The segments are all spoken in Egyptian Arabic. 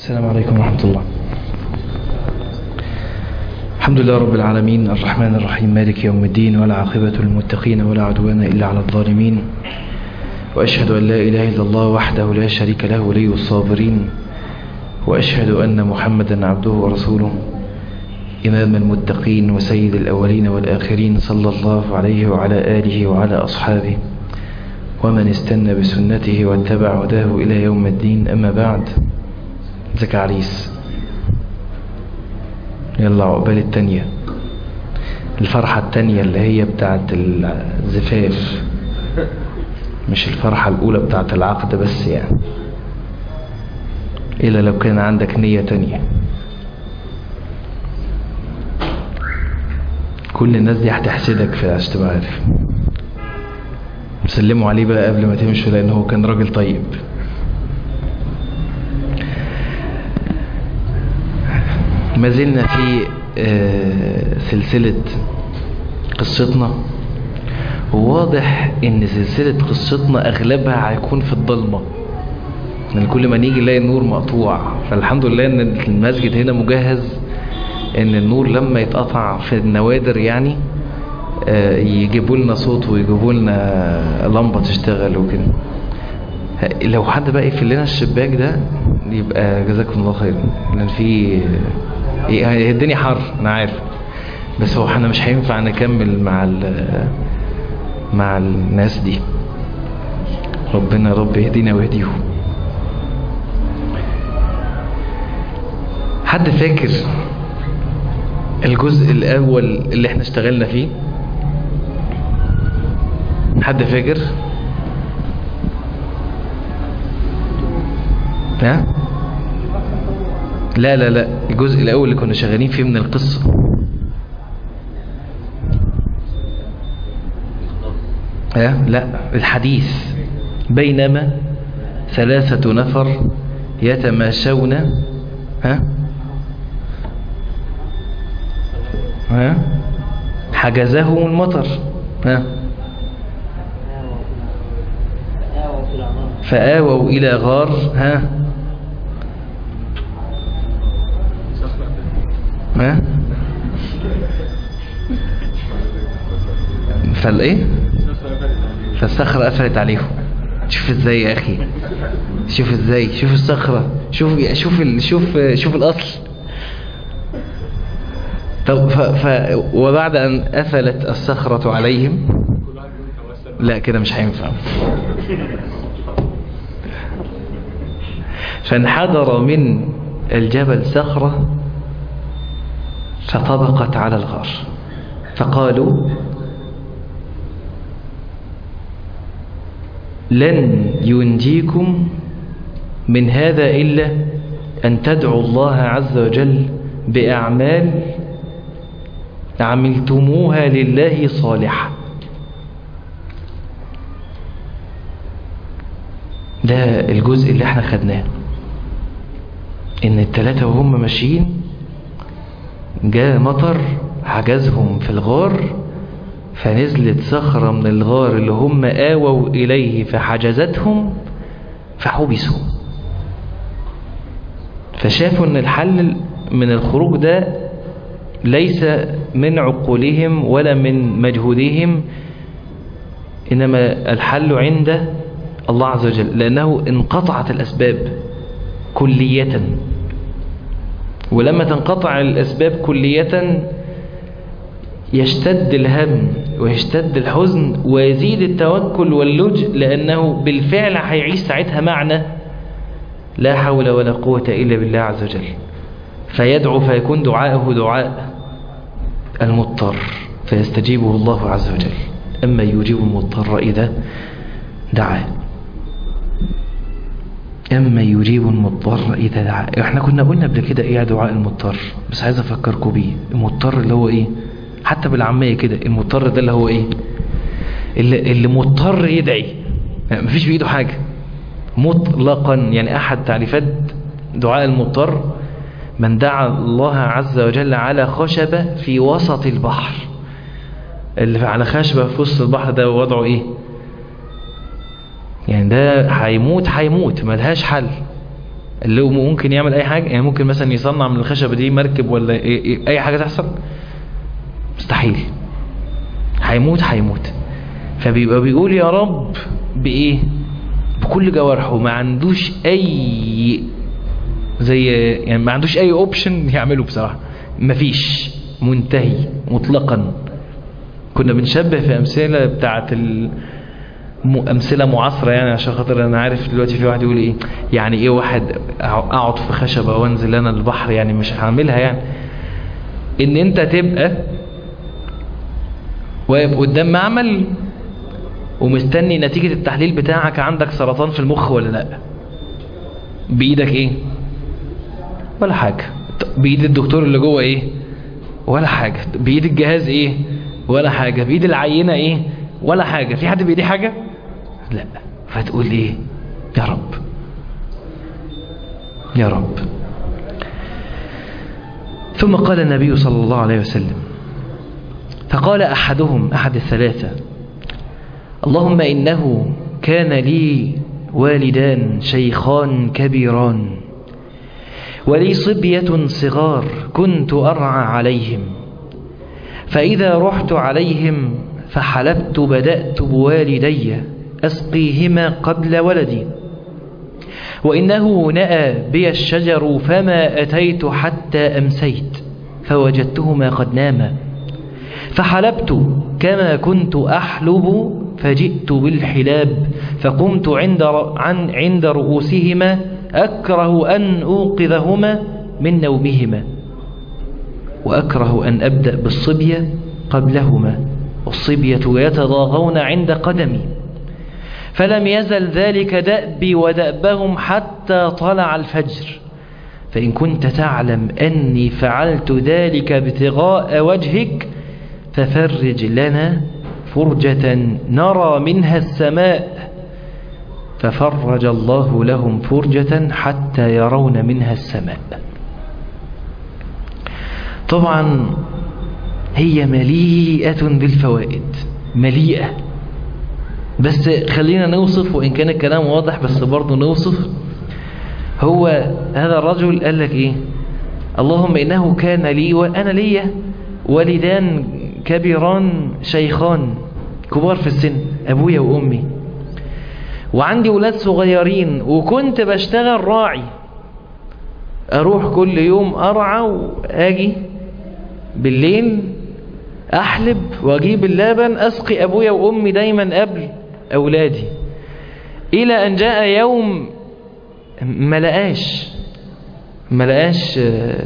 السلام عليكم ورحمة الله الحمد لله رب العالمين الرحمن الرحيم مالك يوم الدين ولا عاقبة للمتقين ولا عدوان إلا على الظالمين وأشهد أن لا إله إلا الله وحده لا شريك له ولي الصابرين وأشهد أن محمدا عبده ورسوله إمام المتقين وسيد الأولين والآخرين صلى الله عليه وعلى آله وعلى أصحابه ومن استنى بسنته واتبع هداه إلى يوم الدين أما بعد ازيك يا عريس يلا عقبال التانية الفرحة التانية اللي هي بتاعت الزفاف مش الفرحة الأولى بتاعت العقد بس يعني إلا لو كان عندك نية تانية كل الناس دي هتحسدك في عشان تبقى عارف سلموا عليه بقى قبل ما تمشوا لأن هو كان راجل طيب ما زلنا في سلسلة قصتنا وواضح ان سلسلة قصتنا اغلبها هيكون في الضلمة ان كل ما نيجي نلاقي النور مقطوع فالحمد لله ان المسجد هنا مجهز ان النور لما يتقطع في النوادر يعني يجيبوا لنا صوت ويجيبوا لنا لمبة تشتغل وكده لو حد بقى يقفل لنا الشباك ده يبقى جزاكم الله خير لان في الدنيا حر انا عارف بس هو احنا مش هينفع نكمل مع مع الناس دي ربنا رب يهدينا ويهديهم حد فاكر الجزء الاول اللي احنا اشتغلنا فيه حد فاكر ها لا لا لا الجزء الاول اللي كنا شغالين فيه من القصة ها لا الحديث بينما ثلاثة نفر يتماشون ها ها حجزهم المطر ها فآووا إلى غار ها ها فالايه فالصخرة قفلت عليهم شوف ازاي يا اخي شوف ازاي شوف الصخرة شوف شوف ال... شوف شوف الاصل طب ف... ف... وبعد ان قفلت الصخرة عليهم لا كده مش هينفع فانحدر من الجبل صخرة فطبقت على الغار فقالوا لن ينجيكم من هذا إلا أن تدعوا الله عز وجل بأعمال عملتموها لله صالحة ده الجزء اللي احنا خدناه ان التلاتة وهم ماشيين جاء مطر حجزهم في الغار فنزلت صخرة من الغار اللي هم آووا إليه فحجزتهم فحبسوا فشافوا ان الحل من الخروج ده ليس من عقولهم ولا من مجهودهم إنما الحل عند الله عز وجل لأنه انقطعت الأسباب كلية ولما تنقطع الأسباب كلية يشتد الهم ويشتد الحزن ويزيد التوكل واللجء لأنه بالفعل هيعيش ساعتها معنى لا حول ولا قوة إلا بالله عز وجل فيدعو فيكون دعاءه دعاء المضطر فيستجيبه الله عز وجل أما يجيب المضطر إذا دعاه أما يجيب المضطر إذا دعا احنا كنا قلنا قبل كده ايه دعاء المضطر بس عايز افكركم بيه المضطر اللي هو ايه حتى بالعامية كده المضطر ده اللي هو ايه اللي, اللي مضطر يدعي يعني مفيش بإيده حاجة مطلقا يعني أحد تعريفات دعاء المضطر من دعا الله عز وجل على خشبة في وسط البحر اللي على خشبة في وسط البحر ده وضعه ايه يعني ده هيموت هيموت ملهاش حل اللي هو ممكن يعمل اي حاجة يعني ممكن مثلا يصنع من الخشبة دي مركب ولا إيه- إيه- اي حاجة تحصل مستحيل هيموت هيموت فبيبقى بيقول يا رب بايه بكل جوارحه ما عندوش اي زي يعني ما عندوش اي اوبشن يعمله بصراحة مفيش منتهي مطلقا كنا بنشبه في امثله بتاعت ال... م- امثله معاصره يعني عشان خاطر انا عارف دلوقتي في واحد يقول ايه يعني ايه واحد أع- اقعد في خشبه وانزل انا البحر يعني مش هعملها يعني ان انت تبقى واقف قدام معمل ومستني نتيجة التحليل بتاعك عندك سرطان في المخ ولا لا بإيدك ايه ولا حاجة ط- بإيد الدكتور اللي جوه ايه ولا حاجة بإيد الجهاز ايه ولا حاجة بإيد العينة ايه ولا حاجة في حد بإيديه حاجة لا فتقول ايه يا رب يا رب ثم قال النبي صلى الله عليه وسلم فقال أحدهم أحد الثلاثة اللهم إنه كان لي والدان شيخان كبيران ولي صبية صغار كنت أرعى عليهم فإذا رحت عليهم فحلبت بدأت بوالدي أسقيهما قبل ولدي وإنه نأى بي الشجر فما أتيت حتى أمسيت فوجدتهما قد ناما فحلبت كما كنت أحلب فجئت بالحلاب فقمت عند عن عند رؤوسهما أكره أن أوقظهما من نومهما وأكره أن أبدأ بالصبية قبلهما والصبية يتضاغون عند قدمي فلم يزل ذلك دأبي ودأبهم حتى طلع الفجر فإن كنت تعلم أني فعلت ذلك ابتغاء وجهك ففرج لنا فرجة نرى منها السماء ففرج الله لهم فرجة حتى يرون منها السماء طبعا هي مليئة بالفوائد مليئة بس خلينا نوصف وإن كان الكلام واضح بس برضه نوصف هو هذا الرجل قال لك إيه اللهم إنه كان لي وأنا لي والدان كبيران شيخان كبار في السن أبويا وأمي وعندي ولاد صغيرين وكنت بشتغل راعي أروح كل يوم أرعى وأجي بالليل أحلب وأجيب اللبن أسقي أبويا وأمي دايما قبل أولادي إلى أن جاء يوم ما لقاش ما لقاش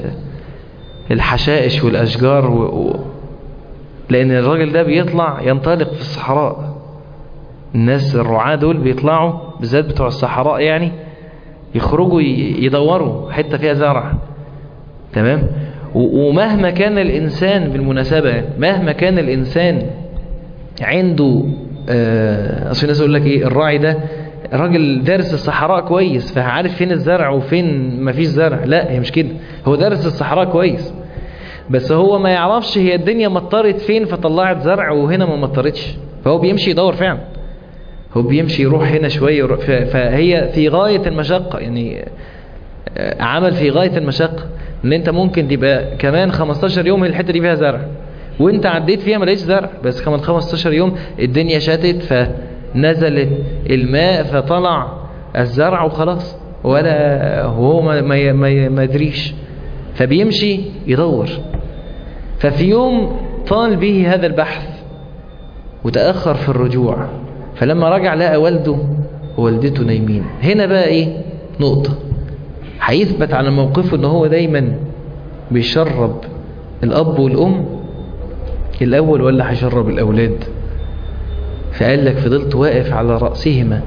الحشائش والأشجار و... و... لأن الراجل ده بيطلع ينطلق في الصحراء الناس الرعاة دول بيطلعوا بالذات بتوع الصحراء يعني يخرجوا يدوروا حتة فيها زرع تمام ومهما كان الإنسان بالمناسبة مهما كان الإنسان عنده أصل الناس يقول لك إيه الراعي ده راجل دارس الصحراء كويس فعارف فين الزرع وفين ما فيش زرع لا هي مش كده هو دارس الصحراء كويس بس هو ما يعرفش هي الدنيا مطرت فين فطلعت زرع وهنا ما مطرتش فهو بيمشي يدور فعلا هو بيمشي يروح هنا شوية فهي في غاية المشقة يعني عمل في غاية المشقة ان انت ممكن تبقى كمان 15 يوم الحتة دي فيها زرع وانت عديت فيها ما لقيتش زرع بس كمان 15 يوم الدنيا شتت فنزلت الماء فطلع الزرع وخلاص ولا هو ما ما ما, ما يدريش فبيمشي يدور ففي يوم طال به هذا البحث وتأخر في الرجوع فلما رجع لقى والده ووالدته نايمين هنا بقى ايه نقطة هيثبت على موقفه ان هو دايما بيشرب الاب والام الاول ولا هيشرب الاولاد فقال لك فضلت واقف على رأسهما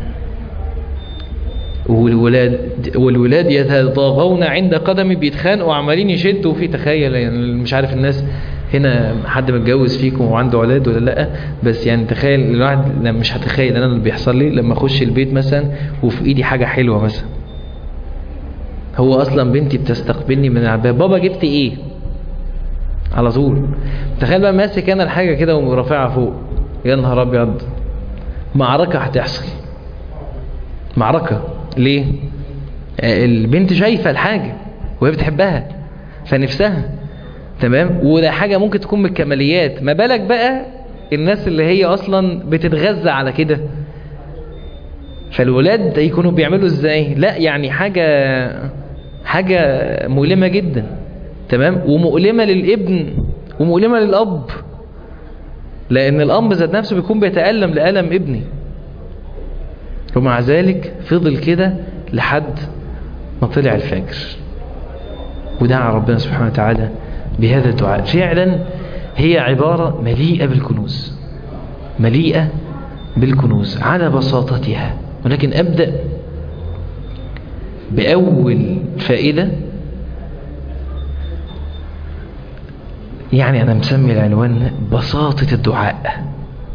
والولاد والولاد يتضاغون عند قدمي بيتخانقوا عمالين يشدوا في تخيل يعني مش عارف الناس هنا حد متجوز فيكم وعنده اولاد ولا لا بس يعني تخيل الواحد مش هتخيل انا اللي بيحصل لي لما اخش البيت مثلا وفي ايدي حاجه حلوه مثلا هو اصلا بنتي بتستقبلني من الباب بابا جبت ايه على طول تخيل بقى ماسك انا الحاجه كده ورافعها فوق يا نهار ابيض معركه هتحصل معركه ليه البنت شايفة الحاجة وهي بتحبها فنفسها تمام وده حاجة ممكن تكون من الكماليات ما بالك بقى الناس اللي هي اصلا بتتغذى على كده فالولاد يكونوا بيعملوا ازاي لا يعني حاجة حاجة مؤلمة جدا تمام ومؤلمة للابن ومؤلمة للأب لأن الأب ذات نفسه بيكون بيتألم لألم ابني ومع ذلك فضل كده لحد ما طلع الفجر ودعا ربنا سبحانه وتعالى بهذا الدعاء فعلا هي عبارة مليئة بالكنوز مليئة بالكنوز على بساطتها ولكن أبدأ بأول فائدة يعني أنا مسمي العنوان بساطة الدعاء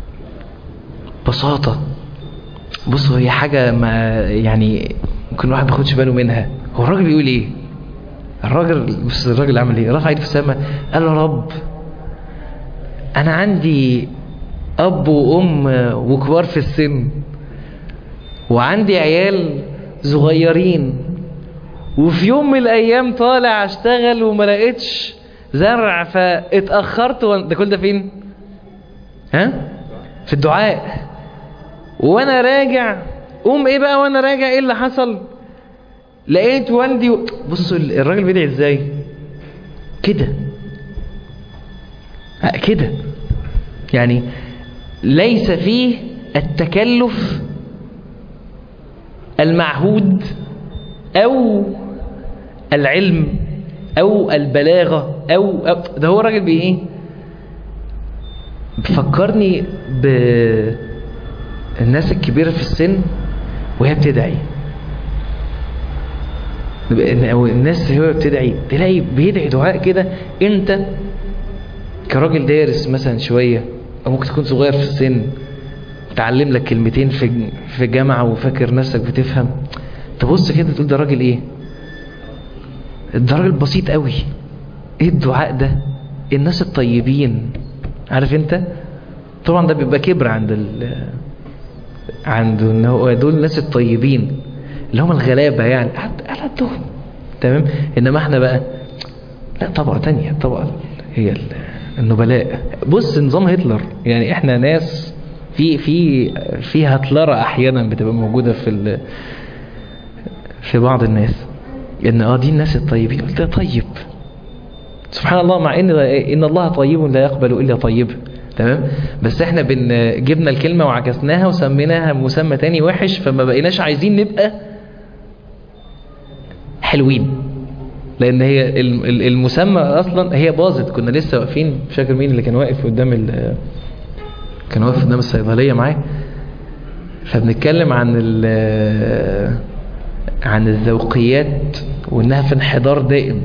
بساطة بصوا هي حاجة ما يعني ممكن الواحد ما ياخدش باله منها هو الراجل بيقول ايه الراجل بس الراجل عمل ايه رفع ايده في السماء قال له رب انا عندي اب وام وكبار في السن وعندي عيال صغيرين وفي يوم من الايام طالع اشتغل وما لقيتش زرع فاتاخرت و... ده كل ده فين ها في الدعاء وانا راجع قوم ايه بقى وانا راجع ايه اللي حصل لقيت والدي و... بصوا الراجل بيدعي ازاي كده كده يعني ليس فيه التكلف المعهود او العلم او البلاغة او, أو ده هو الراجل بي ايه بفكرني بالناس الكبيرة في السن وهي بتدعي او الناس هي بتدعي تلاقي بيدعي دعاء كده انت كراجل دارس مثلا شوية او ممكن تكون صغير في السن تعلم لك كلمتين في في جامعة وفاكر نفسك بتفهم تبص كده تقول ده راجل ايه ده راجل بسيط قوي ايه الدعاء ده الناس الطيبين عارف انت طبعا ده بيبقى كبر عند ال عند ان هو دول الناس الطيبين اللي هم الغلابة يعني على قدهم تمام انما احنا بقى لا طبعا تانية طبعا هي النبلاء بص نظام هتلر يعني احنا ناس في في في هتلرة احيانا بتبقى موجودة في في بعض الناس ان اه دي الناس الطيبين قلت طيب سبحان الله مع ان ان الله طيب لا يقبل الا طيب تمام بس احنا بن جبنا الكلمه وعكسناها وسميناها مسمى تاني وحش فما بقيناش عايزين نبقى حلوين لان هي المسمى اصلا هي باظت كنا لسه واقفين مش فاكر مين اللي كان واقف قدام ال كان واقف قدام الصيدليه معاه فبنتكلم عن عن الذوقيات وانها في انحدار دائم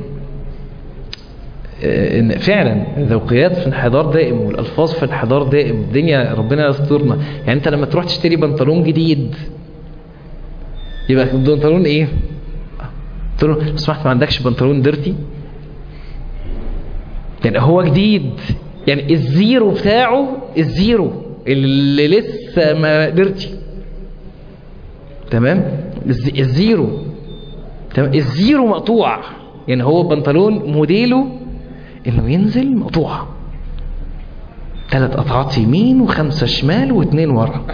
إن فعلا الذوقيات في انحدار دائم والالفاظ في انحدار دائم الدنيا ربنا يسترنا يعني انت لما تروح تشتري بنطلون جديد يبقى البنطلون ايه قلت له لو سمحت ما عندكش بنطلون ديرتي يعني هو جديد يعني الزيرو بتاعه الزيرو اللي لسه ما ديرتي تمام الزيرو تمام الزيرو مقطوع يعني هو بنطلون موديله انه ينزل مقطوع ثلاث قطعات يمين وخمسة شمال واثنين ورا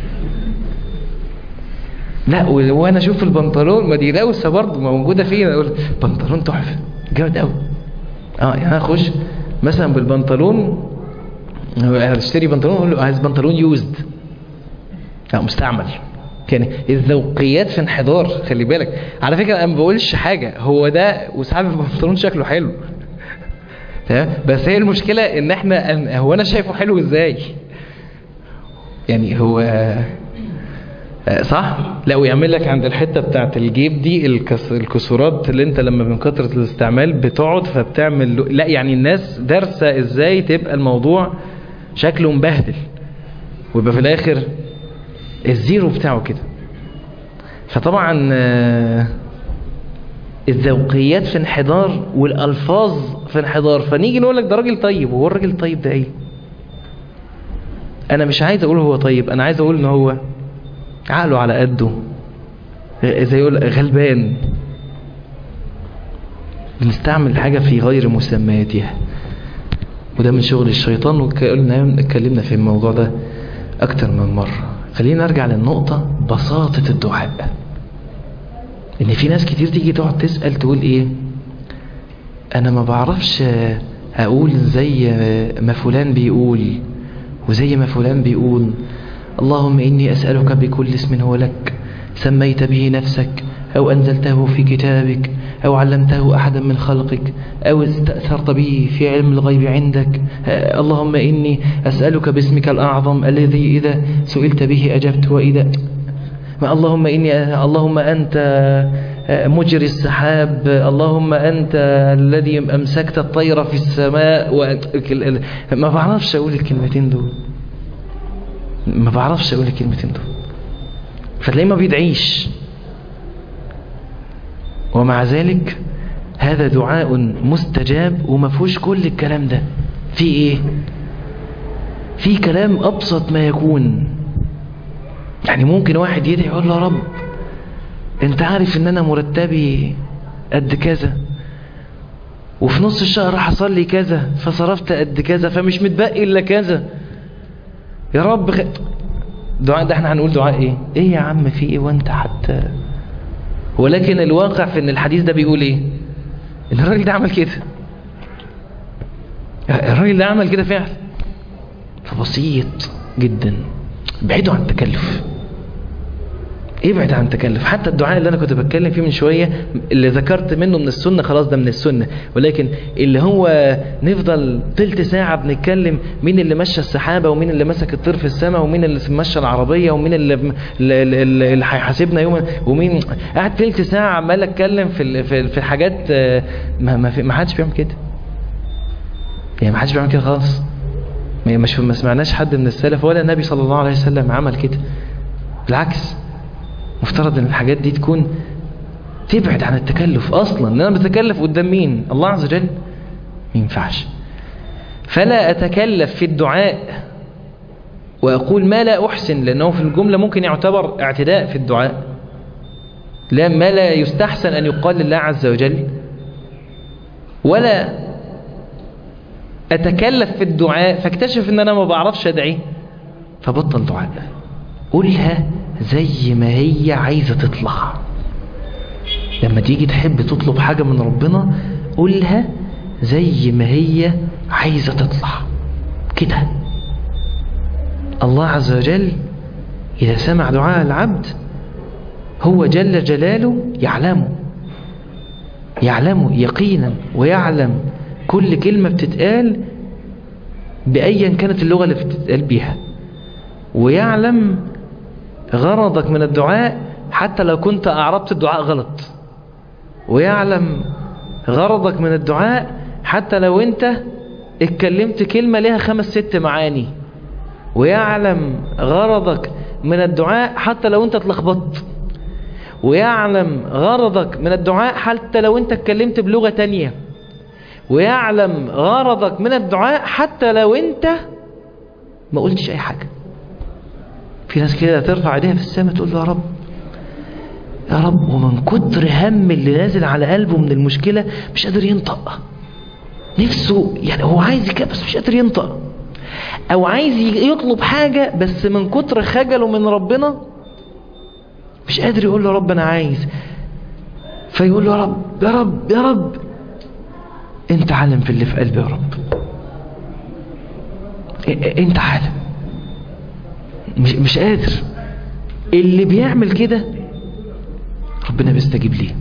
لا وانا اشوف البنطلون ما دي لوسه برضه موجوده فين اقول بنطلون تحفه جامد قوي اه يعني اخش مثلا بالبنطلون اشتري بنطلون اقول له عايز بنطلون يوزد لا مستعمل يعني الذوقيات في انحدار خلي بالك على فكره انا ما بقولش حاجه هو ده وساعات البنطلون شكله حلو تمام بس هي المشكله ان احنا هو انا شايفه حلو ازاي يعني هو صح لا ويعمل لك عند الحته بتاعت الجيب دي الكسورات اللي انت لما من كثره الاستعمال بتقعد فبتعمل لا يعني الناس دارسه ازاي تبقى الموضوع شكله مبهدل ويبقى في الاخر الزيرو بتاعه كده فطبعا الذوقيات في انحدار والالفاظ في انحدار فنيجي نقول لك ده راجل طيب وهو الراجل الطيب ده ايه انا مش عايز اقول هو طيب انا عايز اقول ان هو عقله على قده زي يقول غلبان بنستعمل الحاجة في غير مسمياتها وده من شغل الشيطان وقلنا اتكلمنا في الموضوع ده أكتر من مرة خلينا نرجع للنقطة بساطة الدعاء إن في ناس كتير تيجي تقعد تسأل تقول إيه أنا ما بعرفش أقول زي ما فلان بيقول وزي ما فلان بيقول اللهم إني أسألك بكل اسم هو لك سميت به نفسك أو أنزلته في كتابك أو علمته أحدا من خلقك أو استأثرت به في علم الغيب عندك اللهم إني أسألك باسمك الأعظم الذي إذا سئلت به أجبت وإذا اللهم إني اللهم أنت مجري السحاب اللهم أنت الذي أمسكت الطير في السماء و... ما بعرفش أقول الكلمتين دول ما بعرفش أقول الكلمتين دول فتلاقيه ما بيدعيش ومع ذلك هذا دعاء مستجاب وما فيهوش كل الكلام ده في ايه في كلام ابسط ما يكون يعني ممكن واحد يدعي يقول له يا رب انت عارف ان انا مرتبي قد كذا وفي نص الشهر حصل لي كذا فصرفت قد كذا فمش متبقي الا كذا يا رب خ... دعاء ده احنا هنقول دعاء ايه ايه يا عم في ايه وانت حتى ولكن الواقع في ان الحديث ده بيقول ايه ان الراجل ده عمل كده الراجل ده عمل كده فعلا فبسيط جدا بعيدوا عن التكلف ابعد عن التكلف حتى الدعاء اللي انا كنت بتكلم فيه من شوية اللي ذكرت منه من السنة خلاص ده من السنة ولكن اللي هو نفضل تلت ساعة بنتكلم مين اللي مشى السحابة ومين اللي مسك الطير في السماء ومين اللي مشى العربية ومين اللي اللي هيحاسبنا يوم ومين قاعد تلت ساعة عمال اتكلم في في في حاجات ما ما, ما حدش بيعمل كده يعني ما حدش بيعمل كده خالص مش ما سمعناش حد من السلف ولا النبي صلى الله عليه وسلم عمل كده بالعكس مفترض ان الحاجات دي تكون تبعد عن التكلف اصلا ان انا بتكلف قدام مين الله عز وجل ما ينفعش فلا اتكلف في الدعاء واقول ما لا احسن لانه في الجمله ممكن يعتبر اعتداء في الدعاء لا ما لا يستحسن ان يقال لله عز وجل ولا اتكلف في الدعاء فاكتشف ان انا ما بعرفش ادعي فبطل دعاء قولها زي ما هي عايزة تطلع لما تيجي تحب تطلب حاجة من ربنا قولها زي ما هي عايزة تطلع كده الله عز وجل إذا سمع دعاء العبد هو جل جلاله يعلمه يعلمه يقينا ويعلم كل كلمة بتتقال بأيا كانت اللغة اللي بتتقال بيها ويعلم غرضك من الدعاء حتى لو كنت أعربت الدعاء غلط ويعلم غرضك من الدعاء حتى لو انت اتكلمت كلمة لها خمس ست معاني ويعلم غرضك من الدعاء حتى لو انت اتلخبطت ويعلم غرضك من الدعاء حتى لو انت اتكلمت بلغة تانية ويعلم غرضك من الدعاء حتى لو انت ما قلتش اي حاجة في ناس كده ترفع ايديها في السماء تقول له يا رب يا رب ومن كتر هم اللي نازل على قلبه من المشكلة مش قادر ينطق نفسه يعني هو عايز كده بس مش قادر ينطق او عايز يطلب حاجة بس من كتر خجله من ربنا مش قادر يقول له رب انا عايز فيقول له يا رب يا رب يا رب انت عالم في اللي في قلبي يا رب انت عالم مش, مش قادر اللي بيعمل كده ربنا بيستجيب ليه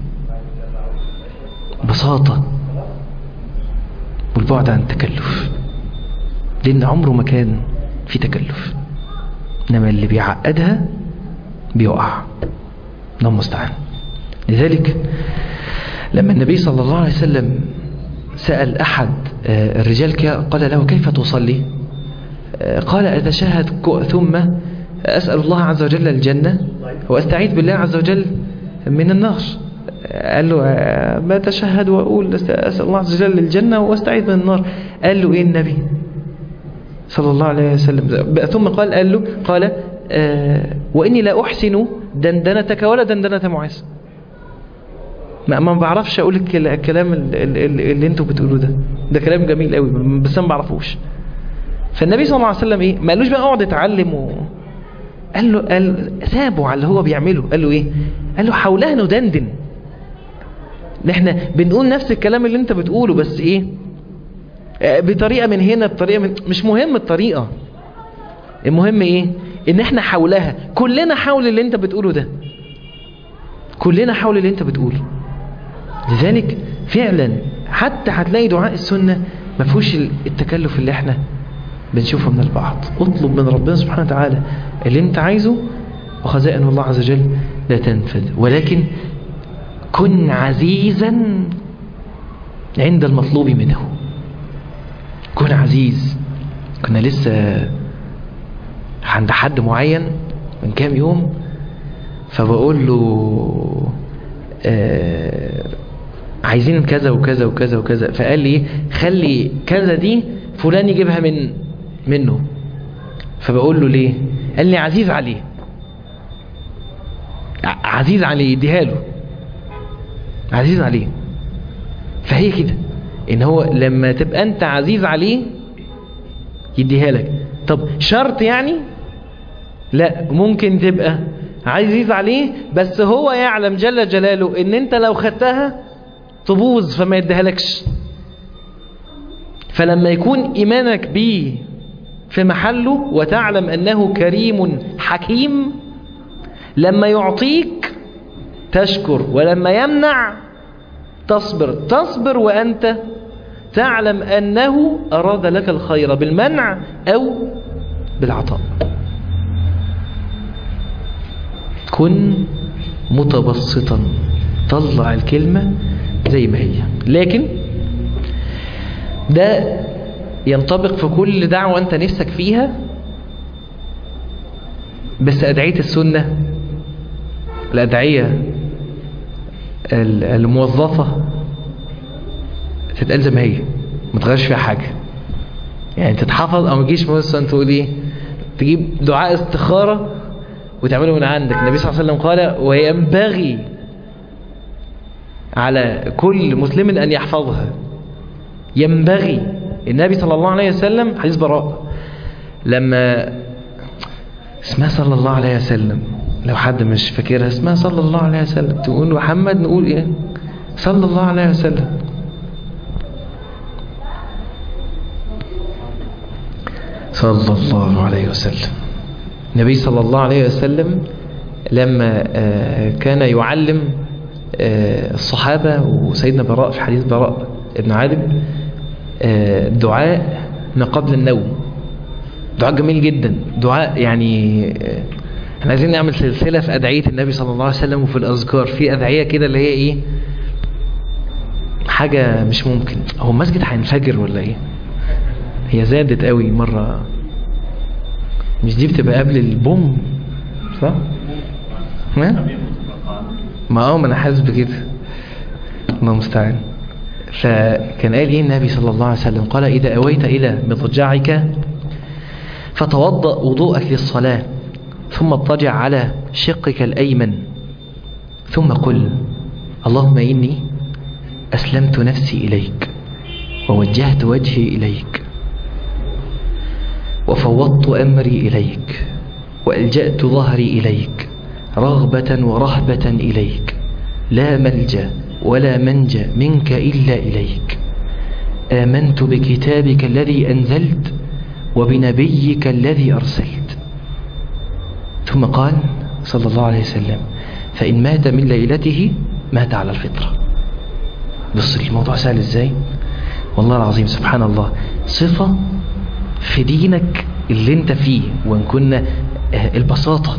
بساطة والبعد عن التكلف لأن عمره ما كان في تكلف إنما اللي بيعقدها بيقع الله المستعان لذلك لما النبي صلى الله عليه وسلم سأل أحد الرجال قال له كيف تصلي قال أتشهد ثم أسأل الله عز وجل الجنة وأستعيذ بالله عز وجل من النار قال له ما تشهد وأقول أسأل الله عز وجل الجنة وأستعيذ من النار قال له إيه النبي صلى الله عليه وسلم ثم قال قال له قال آه وإني لا أحسن دندنتك ولا دندنة معاذ ما, ما بعرفش اقول الكل- الكلام ال- ال- ال- اللي انتوا بتقولوه ده ده كلام جميل قوي بس انا ما بعرفوش فالنبي صلى الله عليه وسلم ايه ما قالوش بقى اقعد اتعلم و... قال له قال سابه على اللي هو بيعمله قال له ايه قال له حولها ندندن ان احنا بنقول نفس الكلام اللي انت بتقوله بس ايه آه، بطريقة من هنا بطريقة من مش مهم الطريقة المهم ايه ان احنا حولها كلنا حول اللي انت بتقوله ده كلنا حول اللي انت بتقوله لذلك فعلا حتى هتلاقي دعاء السنة ما فيهوش التكلف اللي احنا بنشوفه من البعض اطلب من ربنا سبحانه وتعالى اللي انت عايزه وخزائن الله عز وجل لا تنفذ ولكن كن عزيزا عند المطلوب منه كن عزيز كنا لسه عند حد معين من كام يوم فبقول له آه عايزين كذا وكذا وكذا وكذا فقال لي إيه؟ خلي كذا دي فلان يجيبها من منه فبقول له ليه قال لي عزيز عليه ع- عزيز عليه يديها له عزيز عليه فهي كده ان هو لما تبقى انت عزيز عليه يديها لك طب شرط يعني لا ممكن تبقى عزيز عليه بس هو يعلم جل جلاله ان انت لو خدتها تبوظ فما يديهالكش فلما يكون ايمانك بيه في محله وتعلم انه كريم حكيم لما يعطيك تشكر ولما يمنع تصبر تصبر وأنت تعلم أنه أراد لك الخير بالمنع أو بالعطاء كن متبسطا طلع الكلمة زي ما هي لكن ده ينطبق في كل دعوة أنت نفسك فيها بس أدعية السنة الأدعية ال- الموظفة تتقال زي ما هي ما تغيرش فيها حاجة يعني تتحفظ او ما تجيش مثلا تقول ايه تجيب دعاء استخارة وتعمله من عندك النبي صلى الله عليه وسلم قال وينبغي على كل مسلم ان يحفظها ينبغي النبي صلى الله عليه وسلم حديث براء لما اسمها صلى الله عليه وسلم لو حد مش فاكرها اسمها صلى الله عليه وسلم تقول محمد نقول ايه صلى الله عليه وسلم صلى الله عليه وسلم النبي صلى الله عليه وسلم لما آه، كان يعلم آه، الصحابة وسيدنا براء في حديث براء ابن عالم آه، دعاء ما قبل النوم دعاء جميل جدا دعاء يعني آه، احنا عايزين نعمل سلسلة في أدعية النبي صلى الله عليه وسلم وفي الأذكار في أدعية كده اللي هي إيه حاجة مش ممكن هو المسجد هينفجر ولا إيه هي زادت قوي مرة مش دي بتبقى قبل البوم صح؟ ما ما اه ما انا حاسس بكده الله المستعان فكان قال ايه النبي صلى الله عليه وسلم قال اذا اويت الى مضجعك فتوضأ وضوءك للصلاة ثم اضطجع على شقك الأيمن ثم قل اللهم إني أسلمت نفسي إليك ووجهت وجهي إليك وفوضت أمري إليك وألجأت ظهري إليك رغبة ورهبة إليك لا ملجأ ولا منجى منك إلا إليك آمنت بكتابك الذي أنزلت وبنبيك الذي أرسلت ثم قال صلى الله عليه وسلم فإن مات من ليلته مات على الفطرة بص الموضوع سهل ازاي والله العظيم سبحان الله صفة في دينك اللي انت فيه وان كنا البساطة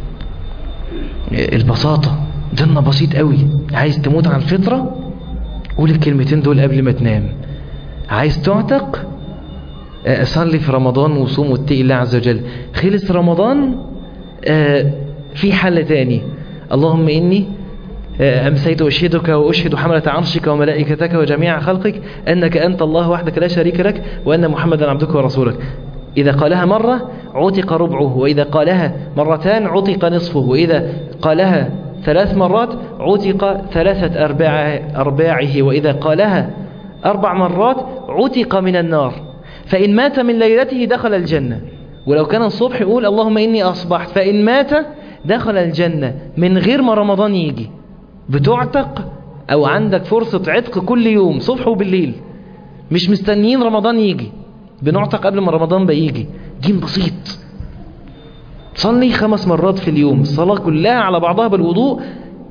البساطة ديننا بسيط قوي عايز تموت على الفطرة قول الكلمتين دول قبل ما تنام عايز تعتق صلي في رمضان وصوم واتقي الله عز وجل خلص رمضان في حل تاني اللهم إني أمسيت أشهدك وأشهد حملة عرشك وملائكتك وجميع خلقك أنك أنت الله وحدك لا شريك لك وأن محمدا عبدك ورسولك إذا قالها مرة عتق ربعه وإذا قالها مرتان عتق نصفه وإذا قالها ثلاث مرات عتق ثلاثة أرباع أرباعه وإذا قالها أربع مرات عتق من النار فإن مات من ليلته دخل الجنة ولو كان الصبح يقول اللهم إني أصبحت فإن مات دخل الجنة من غير ما رمضان يجي بتعتق أو عندك فرصة عتق كل يوم صبح وبالليل مش مستنيين رمضان يجي بنعتق قبل ما رمضان بيجي دين بسيط صلي خمس مرات في اليوم الصلاة كلها على بعضها بالوضوء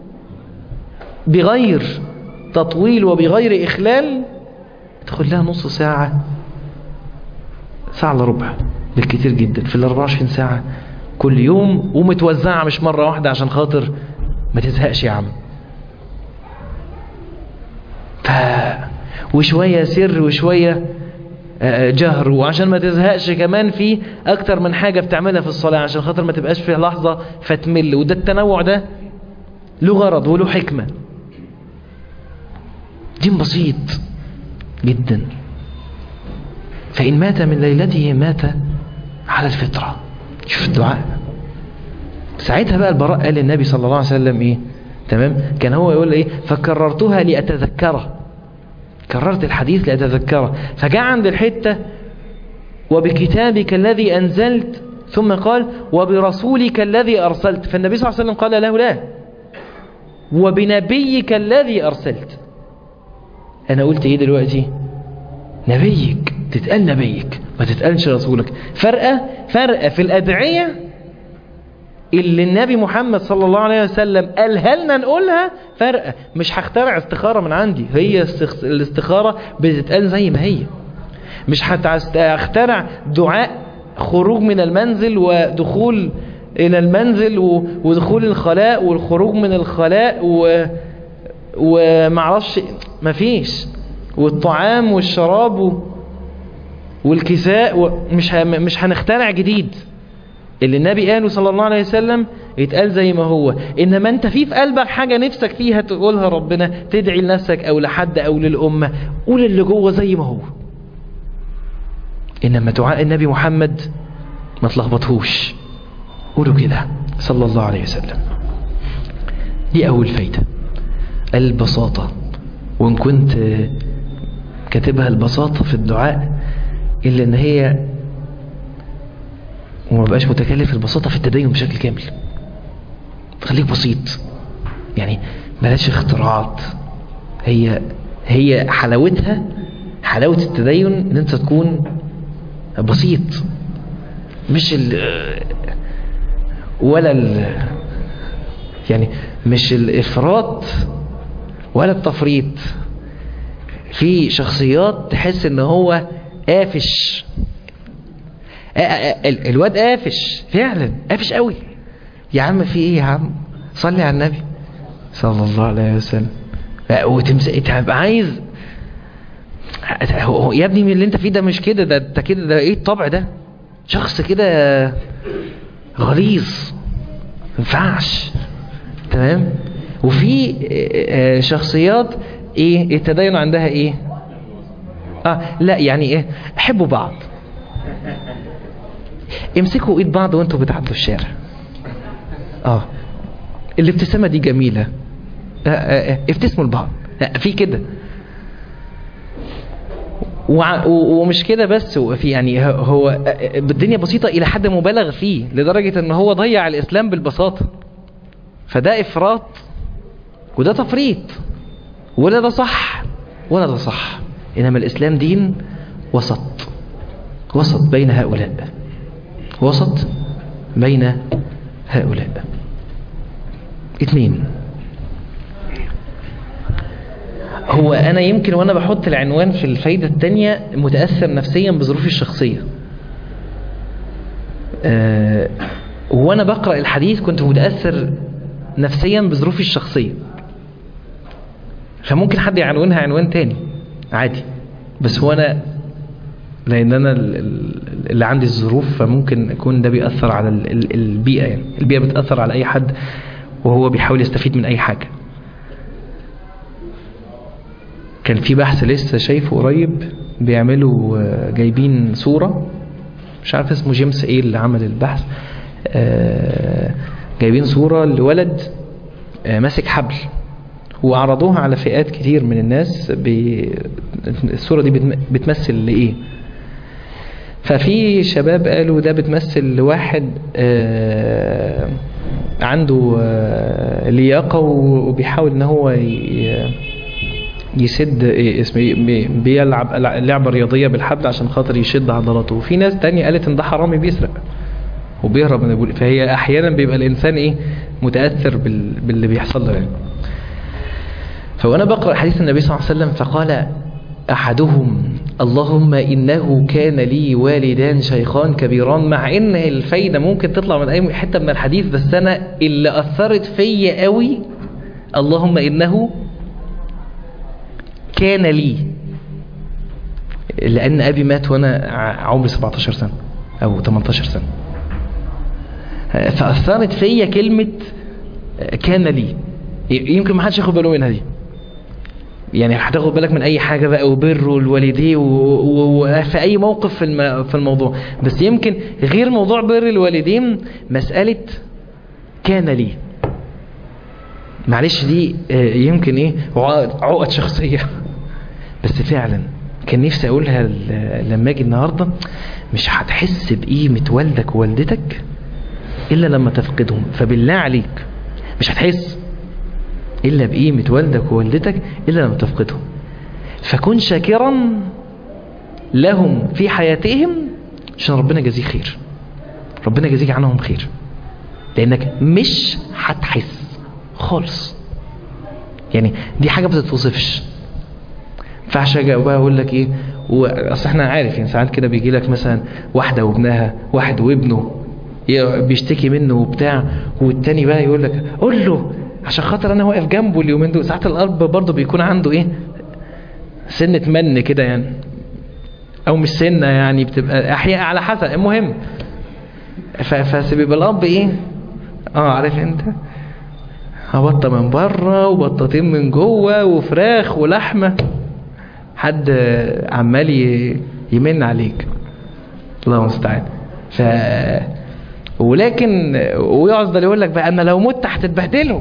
بغير تطويل وبغير إخلال تدخل لها نص ساعة ساعة الا ربع بالكتير جدا في ال 24 ساعة كل يوم ومتوزعة مش مرة واحدة عشان خاطر ما تزهقش يا عم ف... وشوية سر وشوية جهر وعشان ما تزهقش كمان في اكتر من حاجة بتعملها في الصلاة عشان خاطر ما تبقاش في لحظة فتمل وده التنوع ده له غرض وله حكمة دين بسيط جدا فإن مات من ليلته مات على الفطرة شوف الدعاء ساعتها بقى البراء قال للنبي صلى الله عليه وسلم ايه تمام كان هو يقول ايه فكررتها لأتذكره كررت الحديث لأتذكره فجاء عند الحتة وبكتابك الذي أنزلت ثم قال وبرسولك الذي أرسلت فالنبي صلى الله عليه وسلم قال له لا وبنبيك الذي أرسلت أنا قلت إيه دلوقتي نبيك تتقال نبيك ما تتقالش رسولك فرقة فرقة في الأدعية اللي النبي محمد صلى الله عليه وسلم قالها لنا نقولها فرقة مش هخترع استخارة من عندي هي الاستخارة بتتقال زي ما هي مش هخترع دعاء خروج من المنزل ودخول إلى المنزل ودخول الخلاء والخروج من الخلاء و... ومعرفش مفيش والطعام والشراب و... والكساء و... مش ه... مش هنخترع جديد اللي النبي قاله صلى الله عليه وسلم يتقال زي ما هو انما انت في في قلبك حاجة نفسك فيها تقولها ربنا تدعي لنفسك او لحد او للأمة قول اللي جوه زي ما هو انما دعاء النبي محمد ما تلخبطهوش قولوا كده صلى الله عليه وسلم دي اول فايدة البساطة وان كنت كاتبها البساطة في الدعاء الا ان هي وما بقاش متكلف البساطة في التدين بشكل كامل خليك بسيط يعني بلاش اختراعات هي هي حلاوتها حلاوة التدين ان انت تكون بسيط مش ال ولا ال يعني مش الافراط ولا التفريط في شخصيات تحس ان هو قافش الواد قافش فعلا قافش قوي يا عم في ايه يا عم صلي على النبي صلى الله عليه وسلم وتمسك تبقى عايز يا ابني من اللي انت فيه ده مش كده ده انت كده ده ايه الطبع ده شخص كده غليظ ينفعش تمام وفي شخصيات ايه التدين عندها ايه اه لا يعني ايه حبوا بعض امسكوا ايد بعض وانتوا بتعدوا الشارع اه الابتسامة دي جميلة آه آه ابتسموا لبعض آه في كده ومش كده بس في يعني هو الدنيا بسيطة إلى حد مبالغ فيه لدرجة ان هو ضيع الإسلام بالبساطة فده إفراط وده تفريط ولا ده صح ولا ده صح إنما الإسلام دين وسط وسط بين هؤلاء وسط بين هؤلاء اثنين هو انا يمكن وانا بحط العنوان في الفايدة التانية متأثر نفسيا بظروفي الشخصية أه وانا بقرأ الحديث كنت متأثر نفسيا بظروفي الشخصية فممكن حد يعنونها عنوان تاني عادي بس هو انا لان انا اللي عندي الظروف فممكن يكون ده بيأثر على البيئة يعني البيئة بتأثر على اي حد وهو بيحاول يستفيد من اي حاجة كان في بحث لسه شايفه قريب بيعملوا جايبين صورة مش عارف اسمه جيمس ايه اللي عمل البحث جايبين صورة لولد آه، ماسك حبل وعرضوها على فئات كتير من الناس ب... الصورة دي بتم- بتمثل لإيه ففي شباب قالوا ده بتمثل لواحد آه، عنده آه، لياقة و- وبيحاول ان هو ي- يسد إيه اسمه إيه؟ بي- بيلعب لعبة رياضية بالحبل عشان خاطر يشد عضلاته وفي ناس تانية قالت ان ده حرامي بيسرق وبيهرب من البوليس فهي احيانا بيبقى الانسان ايه متاثر بال... باللي بيحصل له يعني فوانا بقرا حديث النبي صلى الله عليه وسلم فقال احدهم اللهم انه كان لي والدان شيخان كبيران مع ان الفايده ممكن تطلع من اي حته من الحديث بس انا اللي اثرت فيا قوي اللهم انه كان لي لان ابي مات وانا ع- عمري 17 سنه او 18 سنه فأثرت فيا كلمة كان لي يمكن ما حدش ياخد باله منها دي يعني هتاخد بالك من اي حاجة بقى وبر والوالدين وفي اي موقف في الم- في الموضوع بس يمكن غير موضوع بر الوالدين مسألة كان لي معلش دي آه، يمكن ايه عقد عقد شخصية بس فعلا كان نفسي اقولها ل- لما اجي النهارده مش هتحس بقيمة والدك ووالدتك إلا لما تفقدهم فبالله عليك مش هتحس إلا بقيمة والدك ووالدتك إلا لما تفقدهم فكن شاكرا لهم في حياتهم عشان ربنا يجازيك خير ربنا يجازيك عنهم خير لأنك مش هتحس خالص يعني دي حاجة ما بتتوصفش ينفعش اجي بقى اقول لك ايه اصل احنا عارف يعني ساعات كده بيجي لك مثلا واحده وابنها واحد وابنه ي- بيشتكي منه وبتاع والتاني بقى يقول لك قول له عشان خاطر انا واقف جنبه اليومين دول ساعات الاب برضه بيكون عنده ايه سنه من كده يعني او مش سنه يعني بتبقى احياء على حسب المهم ف- فبيبقى الاب ايه اه عارف انت بطه من بره وبطتين من جوه وفراخ ولحمه حد عمال ي- يمن عليك الله المستعان ف ولكن ويقعد يقول لك بقى انا لو مت هتتبهدلوا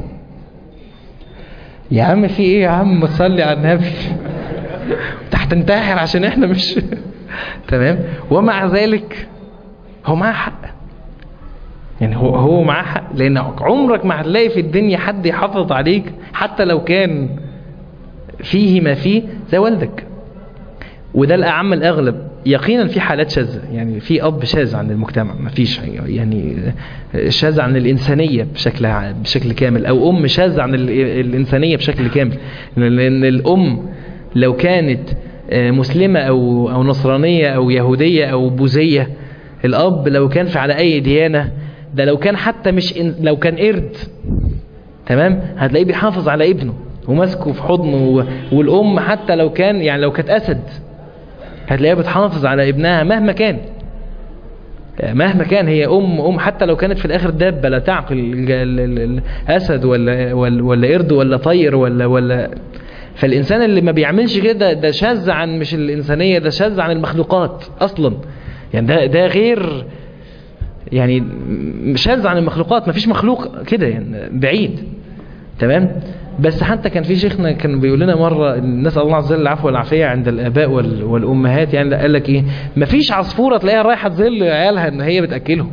يا عم في ايه يا عم صلي على النبي انت هتنتحر عشان احنا مش تمام ومع ذلك هو معاه حق يعني هو هو معاه حق لان عمرك ما هتلاقي في الدنيا حد يحافظ عليك حتى لو كان فيه ما فيه زي والدك وده الأعم الأغلب يقينا في حالات شاذة يعني في أب شاذ عن المجتمع ما فيش يعني شاذ عن الإنسانية بشكل ع- بشكل كامل أو أم شاذة عن ال- الإنسانية بشكل كامل لأن الأم لو كانت آه، مسلمة أو أو نصرانية أو يهودية أو بوذية الأب لو كان في على أي ديانة ده لو كان حتى مش إن- لو كان قرد تمام هتلاقيه بيحافظ على ابنه وماسكه في حضنه و- والام حتى لو كان يعني لو كانت اسد هتلاقيها بتحافظ على ابنها مهما كان مهما كان هي ام ام حتى لو كانت في الاخر دابه لا تعقل ال- ال- ال- الاسد ولا ولا ولا قرد ولا طير ولا ولا فالانسان اللي ما بيعملش كده ده شاذ عن مش الانسانيه ده شاذ عن المخلوقات اصلا يعني ده ده غير يعني شاذ عن المخلوقات ما فيش مخلوق كده يعني بعيد تمام بس حتى كان في شيخنا كان بيقول لنا مره نسال الله عز وجل العفو والعافيه عند الاباء وال- والامهات يعني قال لك ايه مفيش عصفوره تلاقيها رايحه تظل عيالها ان هي بتاكلهم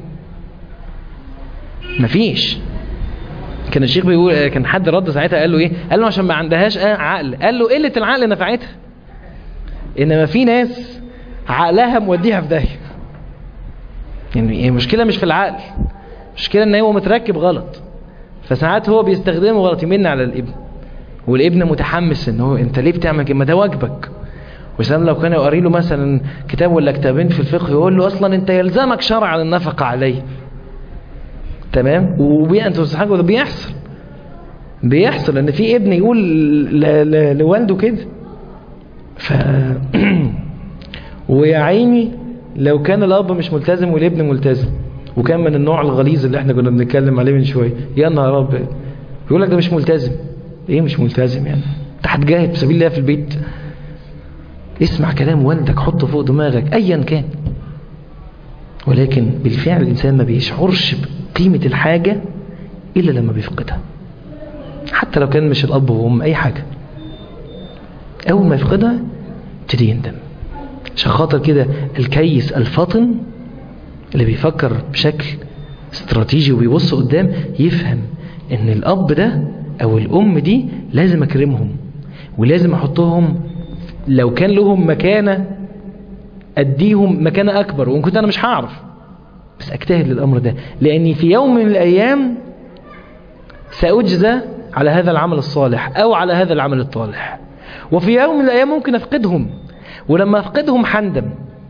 مفيش كان الشيخ بيقول كان حد رد ساعتها قال له ايه قال له عشان ما عندهاش آه عقل قال له قله العقل نفعتها انما في ناس عقلها موديها في داهيه يعني المشكله مش في العقل المشكله ان هو متركب غلط فساعات هو بيستخدمه غلط يمن على الابن والابن متحمس ان هو انت ليه بتعمل كده ما ده واجبك وسلام لو كان يقري له مثلا كتاب ولا كتابين في الفقه يقول له اصلا انت يلزمك شرعا النفقه عليه تمام وبي انتوا بتضحكوا ده بيحصل بيحصل ان في ابن يقول ل... ل... لوالده كده ف ويا عيني لو كان الاب مش ملتزم والابن ملتزم وكان من النوع الغليظ اللي احنا كنا بنتكلم عليه من شويه يا نهار ابيض يقول لك ده مش ملتزم ايه مش ملتزم يعني انت هتجاهد في سبيل الله في البيت اسمع كلام والدك حطه فوق دماغك ايا كان ولكن بالفعل الانسان ما بيشعرش بقيمه الحاجه الا لما بيفقدها حتى لو كان مش الاب وام اي حاجه اول ما يفقدها يبتدي يندم عشان خاطر كده الكيس الفطن اللي بيفكر بشكل استراتيجي وبيبص قدام يفهم ان الاب ده او الام دي لازم اكرمهم ولازم احطهم لو كان لهم مكانة اديهم مكانة اكبر وان كنت انا مش هعرف بس اجتهد للامر ده لاني في يوم من الايام ساجزى على هذا العمل الصالح او على هذا العمل الطالح وفي يوم من الايام ممكن افقدهم ولما افقدهم حندم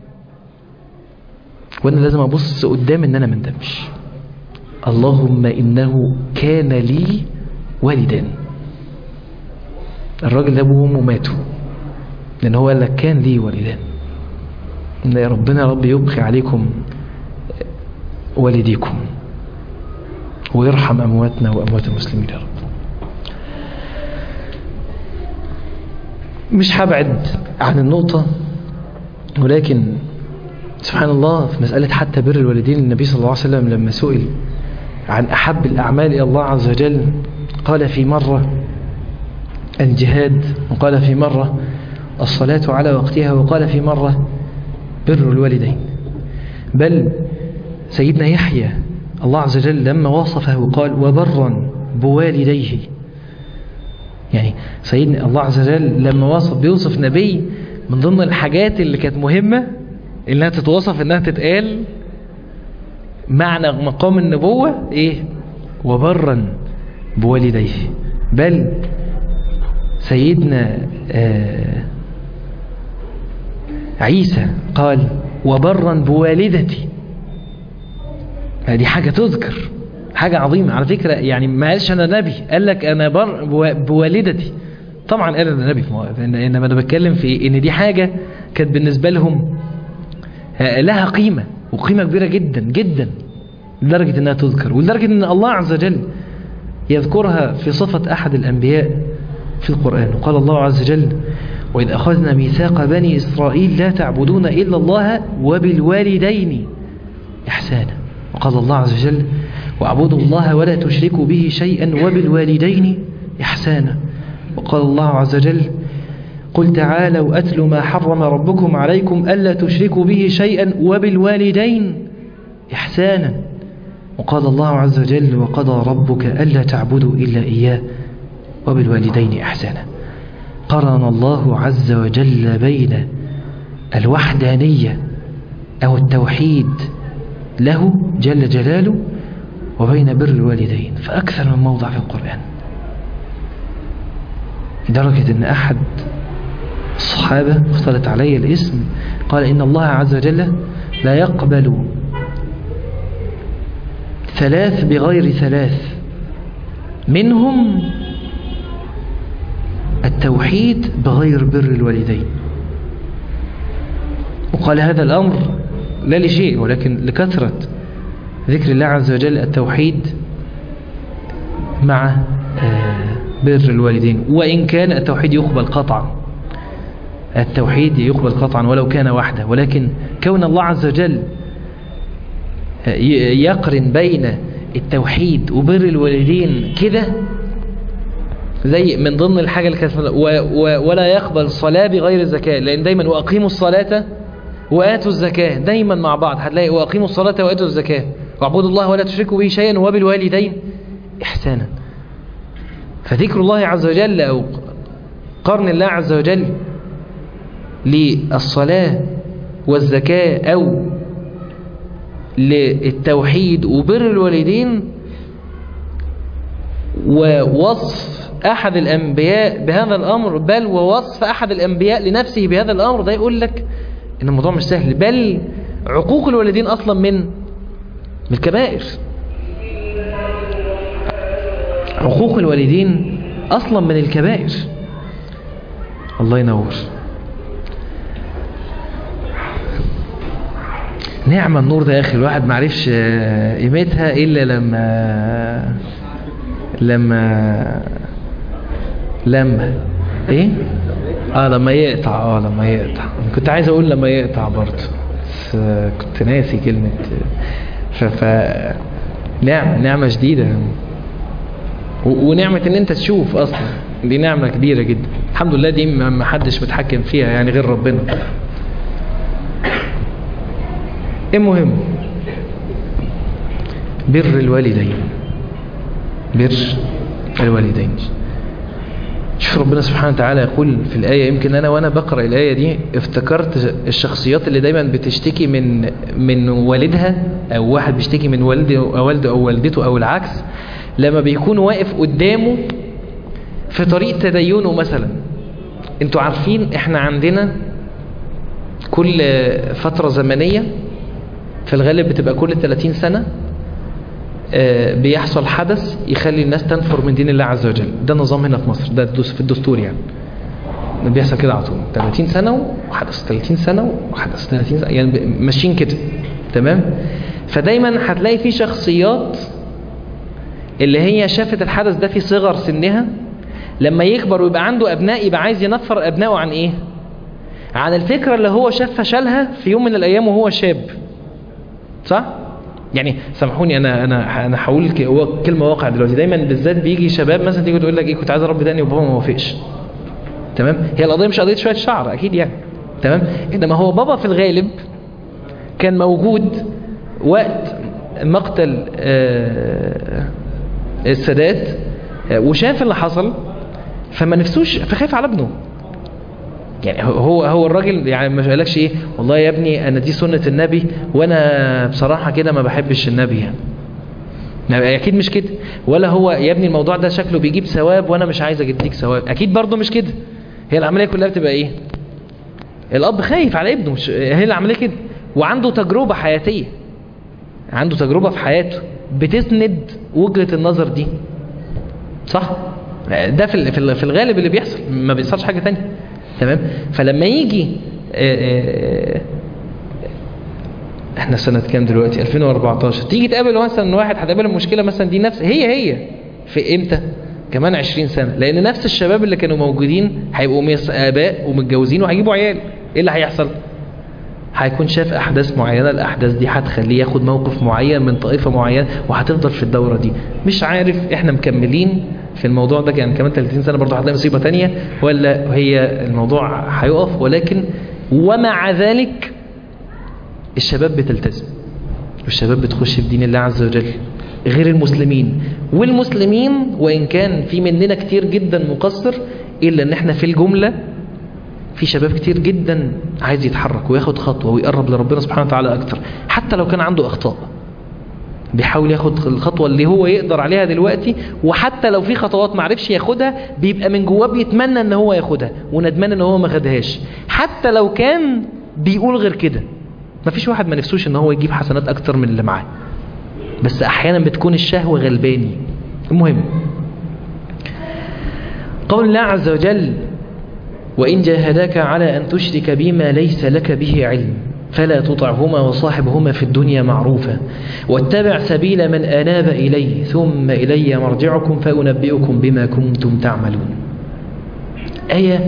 وانا لازم ابص قدام ان انا مندمش اللهم انه كان لي والدان الراجل ده ابوه وامه ماتوا لان هو قال لك كان لي والدان ان ربنا يا رب يبقي عليكم والديكم ويرحم امواتنا واموات المسلمين يا رب مش هبعد عن النقطة ولكن سبحان الله في مسألة حتى بر الوالدين النبي صلى الله عليه وسلم لما سئل عن أحب الأعمال إلى الله عز وجل قال في مرة الجهاد وقال في مرة الصلاة على وقتها وقال في مرة بر الوالدين بل سيدنا يحيى الله عز وجل لما وصفه قال وبرا بوالديه يعني سيدنا الله عز وجل لما وصف بيوصف نبي من ضمن الحاجات اللي كانت مهمة انها تتوصف انها تتقال معنى مقام النبوة ايه وبرا بوالديه بل سيدنا آه عيسى قال وبرا بوالدتي هذه حاجة تذكر حاجة عظيمة على فكرة يعني ما قالش أنا نبي قال لك أنا بر بوالدتي طبعا قال أنا نبي إنما أنا بتكلم في إن دي حاجة كانت بالنسبة لهم لها قيمة وقيمة كبيرة جدا جدا لدرجة أنها تذكر ولدرجة أن الله عز وجل يذكرها في صفة أحد الأنبياء في القرآن وقال الله عز وجل وإذ أخذنا ميثاق بني إسرائيل لا تعبدون إلا الله وبالوالدين إحسانا وقال الله عز وجل واعبدوا الله ولا تشركوا به شيئا وبالوالدين إحسانا وقال الله عز وجل قل تعالوا أتل ما حرم ربكم عليكم ألا تشركوا به شيئا وبالوالدين إحسانا وقال الله عز وجل وقضى ربك ألا تعبدوا إلا إياه وبالوالدين إحسانا قرن الله عز وجل بين الوحدانية أو التوحيد له جل جلاله وبين بر الوالدين فأكثر من موضع في القرآن لدرجة أن أحد الصحابة اختلط علي الاسم قال إن الله عز وجل لا يقبل ثلاث بغير ثلاث منهم التوحيد بغير بر الوالدين وقال هذا الأمر لا لشيء ولكن لكثرة ذكر الله عز وجل التوحيد مع بر الوالدين وإن كان التوحيد يقبل قطعا التوحيد يقبل قطعا ولو كان وحده ولكن كون الله عز وجل يقرن بين التوحيد وبر الوالدين كده زي من ضمن الحاجة اللي كانت ولا يقبل الصلاة بغير الزكاة لأن دايما وأقيموا الصلاة وآتوا الزكاة دايما مع بعض هتلاقي وأقيموا الصلاة وآتوا الزكاة واعبدوا الله ولا تشركوا به شيئا وبالوالدين إحسانا فذكر الله عز وجل أو قرن الله عز وجل للصلاة والزكاة أو للتوحيد وبر الوالدين ووصف أحد الأنبياء بهذا الأمر بل ووصف أحد الأنبياء لنفسه بهذا الأمر ده يقول لك إن الموضوع مش سهل بل عقوق الوالدين أصلا من من الكبائر عقوق الوالدين أصلا من الكبائر الله ينور نعم النور ده يا أخي الواحد معرفش قيمتها إلا لما لما لما ايه اه لما يقطع اه لما يقطع كنت عايز اقول لما يقطع برضه بس كنت ناسي كلمة ف ف نعم نعمة جديدة و- ونعمة ان انت تشوف اصلا دي نعمة كبيرة جدا الحمد لله دي ما ما حدش متحكم فيها يعني غير ربنا المهم بر الوالدين بر الوالدين شوف ربنا سبحانه وتعالى يقول في الآية يمكن أنا وأنا بقرأ الآية دي افتكرت الشخصيات اللي دايما بتشتكي من من والدها أو واحد بيشتكي من والده أو والده أو والدته أو العكس لما بيكون واقف قدامه في طريق تدينه مثلا انتوا عارفين احنا عندنا كل فترة زمنية في الغالب بتبقى كل 30 سنة آه، بيحصل حدث يخلي الناس تنفر من دين الله عز وجل ده نظام هنا في مصر ده الدس- في الدستور يعني بيحصل كده على طول 30 سنة وحدث 30 سنة وحدث 30 سنة يعني ب- ماشيين كده تمام فدايما هتلاقي في شخصيات اللي هي شافت الحدث ده في صغر سنها لما يكبر ويبقى عنده أبناء يبقى عايز ينفر أبنائه عن إيه عن الفكرة اللي هو شاف فشلها في يوم من الأيام وهو شاب صح؟ يعني سامحوني انا انا انا هقول ك- هو كلمه واقع دلوقتي دايما بالذات بيجي شباب مثلا تيجي تقول لك ايه كنت عايز اربي دقني وبابا ما وافقش تمام هي القضيه مش قضيه شويه شعر اكيد يعني تمام انما هو بابا في الغالب كان موجود وقت مقتل آه، السادات آه، وشاف اللي حصل فما نفسوش فخاف على ابنه يعني هو هو الراجل يعني ما قالكش ايه والله يا ابني انا دي سنة النبي وانا بصراحة كده ما بحبش النبي يعني ما- اكيد مش كده ولا هو يا ابني الموضوع ده شكله بيجيب ثواب وانا مش عايز اديك ثواب اكيد برضه مش كده هي العملية كلها بتبقى ايه الاب خايف على ابنه مش هي العملية كده وعنده تجربة حياتية عنده تجربة في حياته بتسند وجهة النظر دي صح ده في ال- في ال- في الغالب اللي بيحصل ما بيحصلش حاجة تانية تمام فلما يجي آه، آه، احنا سنة كام دلوقتي 2014 تيجي تقابل مثلا واحد هتقابل المشكلة مثلا دي نفس هي هي في امتى كمان 20 سنة لان نفس الشباب اللي كانوا موجودين هيبقوا ميس- اباء ومتجوزين وهيجيبوا عيال ايه اللي هيحصل هيكون شاف احداث معينه الاحداث دي هتخليه ياخد موقف معين من طائفه معينه وهتفضل في الدوره دي مش عارف احنا مكملين في الموضوع ده يعني كمان 30 سنه برضه هتلاقي مصيبه تانية ولا هي الموضوع هيقف ولكن ومع ذلك الشباب بتلتزم والشباب بتخش في دين الله عز وجل غير المسلمين والمسلمين وإن كان في مننا كتير جدا مقصر إلا أن احنا في الجملة في شباب كتير جدا عايز يتحرك وياخد خطوة ويقرب لربنا سبحانه وتعالى أكتر حتى لو كان عنده أخطاء بيحاول ياخد الخطوة اللي هو يقدر عليها دلوقتي وحتى لو في خطوات معرفش ياخدها بيبقى من جواه بيتمنى ان هو ياخدها وندمان ان هو ما خدهاش حتى لو كان بيقول غير كده مفيش واحد ما نفسوش ان هو يجيب حسنات اكتر من اللي معاه بس احيانا بتكون الشهوة غلباني المهم قول الله عز وجل وإن جاهداك على أن تشرك بما ليس لك به علم فلا تطعهما وصاحبهما في الدنيا معروفا واتبع سبيل من أناب إلي ثم إلي مرجعكم فأنبئكم بما كنتم تعملون آية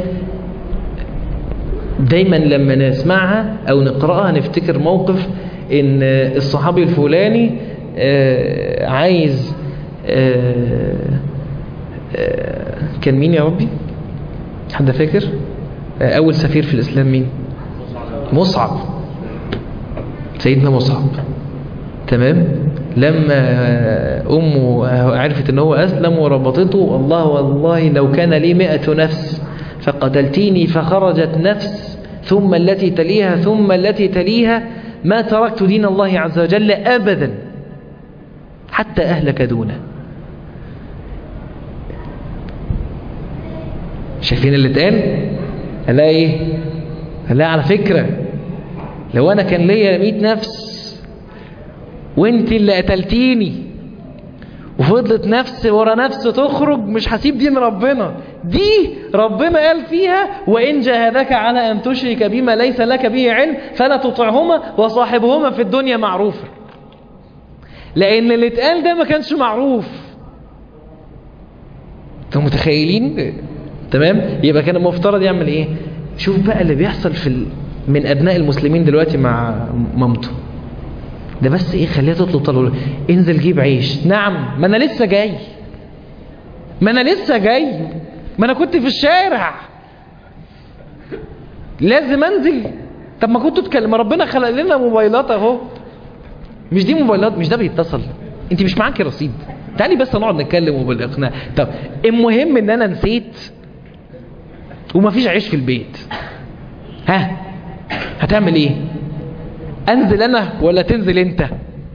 دايما لما نسمعها أو نقرأها نفتكر موقف إن الصحابي الفلاني آه، عايز آه، آه، كان مين يا ربي حد فاكر آه، أول سفير في الإسلام مين مصعب سيدنا مصعب تمام لما أمه عرفت ان هو أسلم وربطته الله والله لو كان لي مئة نفس فقتلتيني فخرجت نفس ثم التي تليها ثم التي تليها ما تركت دين الله عز وجل أبدا حتى أهلك دونه شايفين اللي اتقال قال لها ايه قال لها على فكرة لو انا كان ليا 100 نفس وانت اللي قتلتيني وفضلت نفس ورا نفس تخرج مش هسيب دين ربنا دي ربنا قال فيها وإن جاهدك على أن تشرك بما ليس لك به علم فلا تطعهما وصاحبهما في الدنيا معروفا لأن اللي اتقال ده ما كانش معروف انتوا متخيلين تمام يبقى كان المفترض يعمل ايه شوف بقى اللي بيحصل في ال... من ابناء المسلمين دلوقتي مع مامته ده بس ايه خليها تطلب طلب انزل جيب عيش نعم ما انا لسه جاي ما انا لسه جاي ما انا كنت في الشارع لازم انزل طب ما كنتوا تكلم ما ربنا خلق لنا موبايلات اهو مش دي موبايلات مش ده بيتصل انت مش معاكي رصيد تعالي بس نقعد نتكلم وبالاقناع طب المهم ان انا نسيت ومفيش عيش في البيت ها هتعمل ايه انزل انا ولا تنزل انت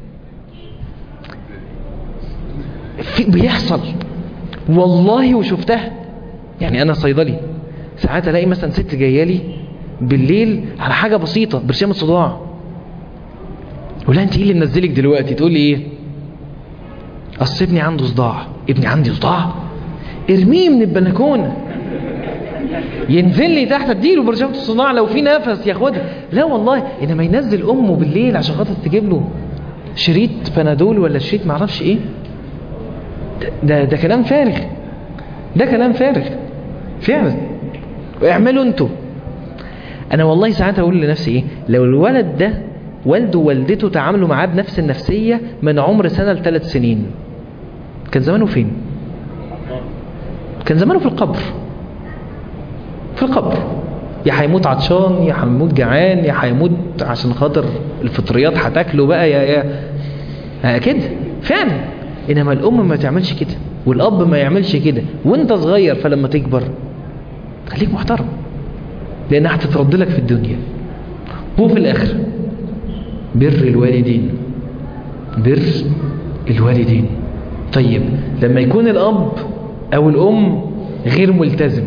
في بيحصل والله وشفتها يعني انا صيدلي ساعات الاقي مثلا ست جايه لي بالليل على حاجه بسيطه برشام الصداع ولا انت ايه اللي منزلك دلوقتي تقول لي ايه اصل ابني عنده صداع ابني عندي صداع ارميه من البلكونه ينزل لي تحت اديله برشامه الصداع لو في نفس ياخدها لا والله انما ينزل امه بالليل عشان خاطر تجيب له شريط بنادول ولا شريط معرفش ايه ده ده كلام فارغ ده كلام فارغ فعلا اعملوا انتوا انا والله ساعات اقول لنفسي ايه لو الولد ده والده ووالدته تعاملوا معاه بنفس النفسية من عمر سنة لثلاث سنين كان زمانه فين كان زمانه في القبر في القبر يا هيموت عطشان يا هيموت جعان يا هيموت عشان خاطر الفطريات هتاكله بقى يا يا آه كده فعلا انما الام ما تعملش كده والاب ما يعملش كده وانت صغير فلما تكبر خليك محترم لانها هتترد لك في الدنيا وفي الاخر بر الوالدين بر الوالدين طيب لما يكون الاب او الام غير ملتزم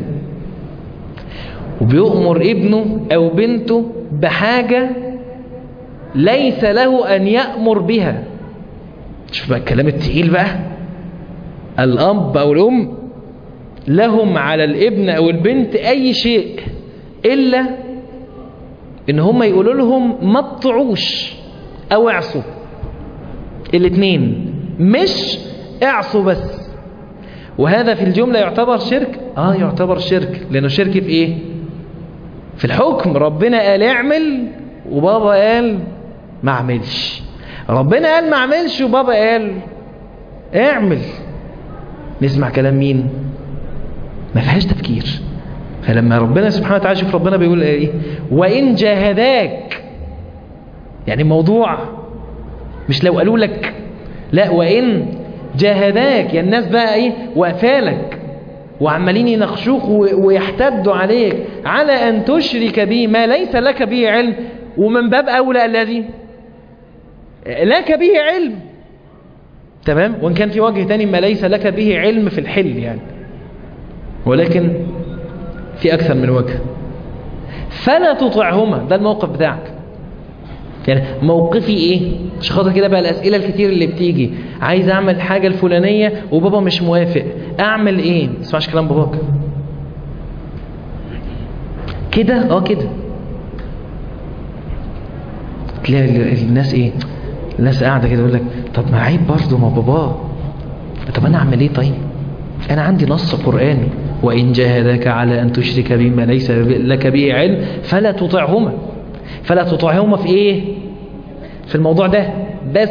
وبيؤمر ابنه او بنته بحاجة ليس له ان يأمر بها شوف بقى الكلام التقيل بقى الاب او الام لهم على الابن او البنت اي شيء الا ان هم يقولوا لهم ما تطيعوش او اعصوا الاثنين مش اعصوا بس وهذا في الجملة يعتبر شرك اه يعتبر شرك لانه شرك في ايه في الحكم ربنا قال اعمل وبابا قال ما اعملش ربنا قال ما اعملش وبابا قال اعمل نسمع كلام مين ما فيهاش تفكير فلما ربنا سبحانه وتعالى شوف ربنا بيقول ايه وان جاهداك يعني موضوع مش لو قالوا لك لا وان جاهداك يعني الناس بقى ايه وقفالك وعمالين يناقشوك ويحتدوا عليك على ان تشرك بي ما ليس لك به علم ومن باب اولى الذي لك به علم تمام وان كان في وجه تاني ما ليس لك به علم في الحل يعني ولكن في أكثر من وجه فلا تطعهما ده الموقف بتاعك يعني موقفي ايه مش خاطر كده بقى الأسئلة الكتير اللي بتيجي عايز أعمل حاجة الفلانية وبابا مش موافق أعمل ايه ما تسمعش كلام باباك كده اه كده تلاقي الناس ايه الناس قاعدة كده يقول لك طب ما عيب برضه ما باباه طب أنا أعمل ايه طيب أنا عندي نص قرآني وإن جاهداك على أن تشرك بما ليس لك به علم فلا تطعهما فلا تطعهما في إيه في الموضوع ده بس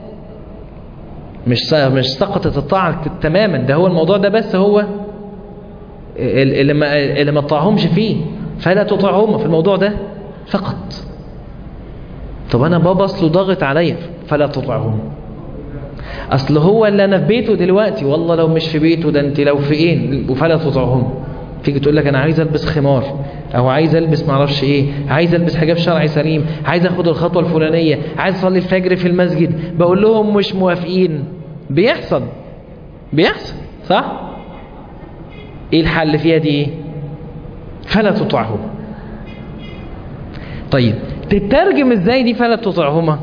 مش مش سقطت الطاعة تماما ده هو الموضوع ده بس هو اللي ما اللي ما تطعهمش فيه فلا تطعهما في الموضوع ده فقط طب أنا بابا أصله ضاغط عليا فلا تطعهما اصل هو اللي انا في بيته دلوقتي والله لو مش في بيته ده انت لو في ايه وفلا تطعهم تيجي تقول لك انا عايز البس خمار او عايز البس معرفش ايه عايز البس حجاب شرعي سليم عايز اخد الخطوه الفلانيه عايز اصلي الفجر في المسجد بقول لهم مش موافقين بيحصل بيحصل صح ايه الحل فيها دي ايه فلا تطعهم طيب تترجم ازاي دي فلا تطعهما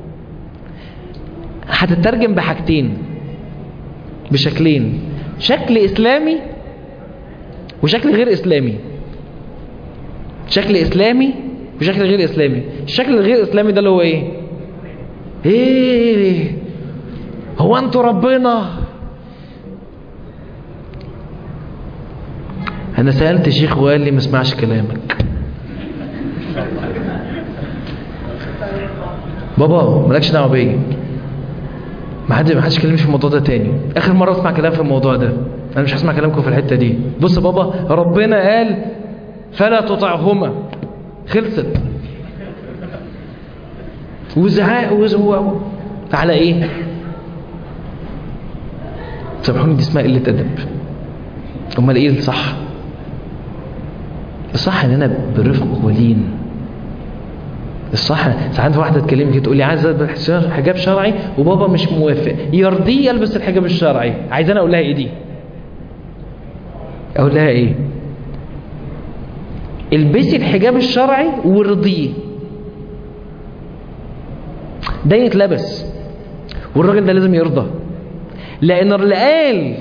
هتترجم بحاجتين بشكلين شكل إسلامي وشكل غير إسلامي شكل إسلامي وشكل غير إسلامي الشكل الغير إسلامي ده اللي هو إيه إيه هو أنتوا ربنا أنا سألت شيخ وقال لي ما اسمعش كلامك بابا مالكش دعوه بيا ما حد ما حدش كلمني في الموضوع ده تاني اخر مره اسمع كلام في الموضوع ده انا مش هسمع كلامكم في الحته دي بص يا بابا ربنا قال فلا تطعهما خلصت وزعاق وزواق على ايه سامحوني دي اسمها قله ادب امال ايه الصح الصح ان انا برفق ولين الصح ساعات واحده تكلمني كده تقول لي عايز البس حجاب شرعي وبابا مش موافق يرضيه يلبس الحجاب الشرعي عايز انا اقول لها ايه دي اقول لها ايه البسي الحجاب الشرعي وارضيه ده يتلبس والراجل ده لازم يرضى لان اللي قال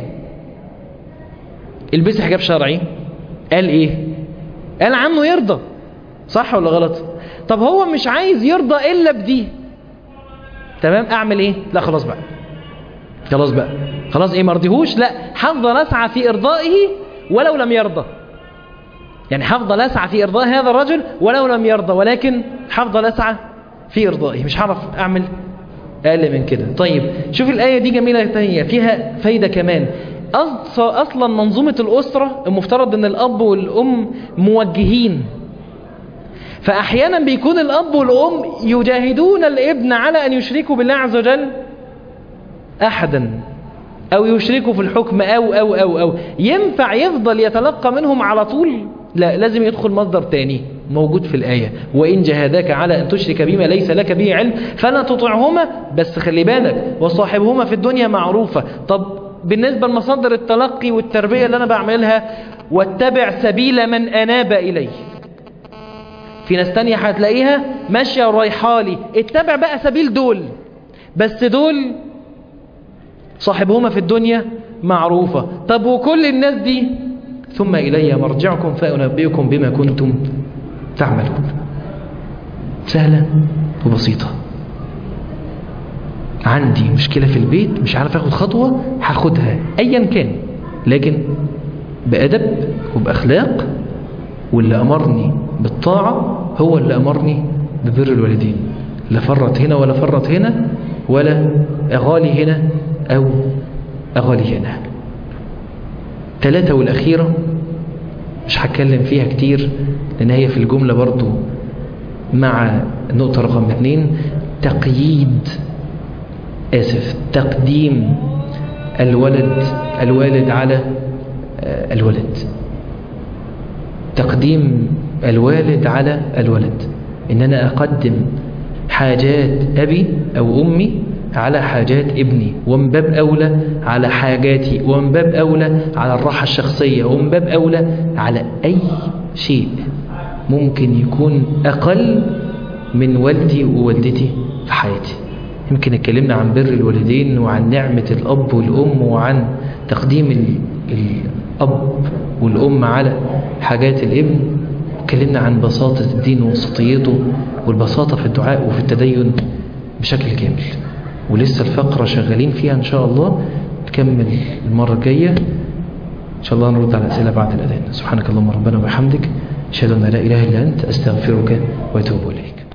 البسي حجاب شرعي قال ايه قال عنه يرضى صح ولا غلط طب هو مش عايز يرضى الا بدي تمام اعمل ايه لا خلاص بقى خلاص بقى خلاص ايه مرضيهوش لا هفضل اسعى في ارضائه ولو لم يرضى يعني هفضل اسعى في ارضاء هذا الرجل ولو لم يرضى ولكن هفضل اسعى في ارضائه مش هعرف اعمل اقل من كده طيب شوف الايه دي جميله تانية فيها فايده كمان اصلا منظومه الاسره المفترض ان الاب والام موجهين فأحيانا بيكون الأب والأم يجاهدون الابن على أن يشركوا بالله عز وجل أحدا أو يشركوا في الحكم أو أو أو أو ينفع يفضل يتلقى منهم على طول لا لازم يدخل مصدر تاني موجود في الآية وإن جهاداك على أن تشرك بما ليس لك به علم فلا تطعهما بس خلي بالك وصاحبهما في الدنيا معروفة طب بالنسبة لمصادر التلقي والتربية اللي أنا بعملها واتبع سبيل من أناب إليه في ناس تانية هتلاقيها ماشية ورايحالي اتبع بقى سبيل دول بس دول صاحبهما في الدنيا معروفة طب وكل الناس دي ثم إلي مرجعكم فأنبئكم بما كنتم تعملون سهلة وبسيطة عندي مشكلة في البيت مش عارف اخد خطوة هاخدها ايا كان لكن بأدب وبأخلاق واللي أمرني بالطاعة هو اللي أمرني ببر الوالدين لا فرط هنا ولا فرط هنا ولا أغالي هنا أو أغالي هنا ثلاثة والأخيرة مش هتكلم فيها كتير لأن هي في الجملة برضو مع النقطة رقم اثنين تقييد آسف تقديم الولد الوالد على الولد تقديم الوالد على الولد إن أنا أقدم حاجات أبي أو أمي على حاجات ابني ومن باب أولى على حاجاتي ومن باب أولى على الراحة الشخصية ومن باب أولى على أي شيء ممكن يكون أقل من والدي ووالدتي في حياتي يمكن اتكلمنا عن بر الوالدين وعن نعمة الأب والأم وعن تقديم الأب والأم على حاجات الابن اتكلمنا عن بساطة الدين ووسطيته والبساطة في الدعاء وفي التدين بشكل كامل ولسه الفقرة شغالين فيها إن شاء الله نكمل المرة الجاية إن شاء الله نرد على الأسئلة بعد الأذان سبحانك اللهم ربنا وبحمدك أشهد أن لا إله إلا أنت أستغفرك وأتوب إليك